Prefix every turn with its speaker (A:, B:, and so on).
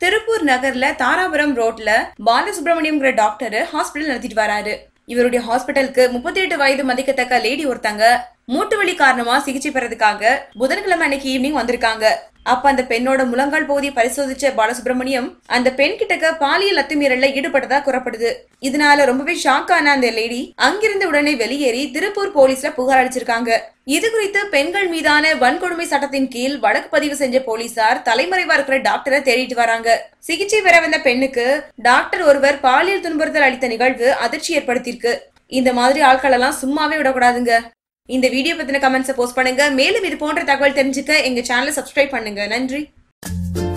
A: திருப்பூர் நகர்ல தாராபுரம் ரோட்ல பாலசுப்ரமணியம்ங்கிற doctor hospital நடத்திட்டு வராரு இவருடைய ஹாஸ்பிட்டலுக்கு முப்பத்தி எட்டு வயது மதிக்கத்தக்க லேடி ஒருத்தங்க மூட்டு வலி காரணமா சிகிச்சை பெறதுக்காக புதன்கிழமை அன்னைக்கு ஈவினிங் வந்திருக்காங்க அப்ப அந்த பெண்ணோட முழங்கால் பகுதியை பரிசோதிச்ச பாலசுப்ரமணியம் அந்த பெண் கிட்டக்க பாலியல் அத்துமீறல்ல ஈடுபட்டதா கூறப்படுது இதனால ரொம்பவே ஷாக் ஆன அந்த லேடி அங்கிருந்து உடனே வெளியேறி திருப்பூர் போலீஸ்ல புகார் அளிச்சிருக்காங்க இது குறித்து பெண்கள் மீதான வன்கொடுமை சட்டத்தின் கீழ் வழக்கு பதிவு செஞ்ச போலீசார் தலைமறைவா இருக்கிற டாக்டரை தேடிட்டு வராங்க சிகிச்சை பெற வந்த பெண்ணுக்கு டாக்டர் ஒருவர் பாலியல் துன்புறுத்தல் அளித்த நிகழ்வு அதிர்ச்சி ஏற்படுத்தியிருக்கு இந்த மாதிரி ஆட்கள் எல்லாம் சும்மாவே விடக்கூடாதுங்க இந்த வீடியோ பத்தின கமெண்ட்ஸை போஸ்ட் பண்ணுங்க மேலும் இது போன்ற தகவல் தெரிஞ்சுக்க எங்க சேனலை சப்ஸ்கிரைப் பண்ணுங்க நன்றி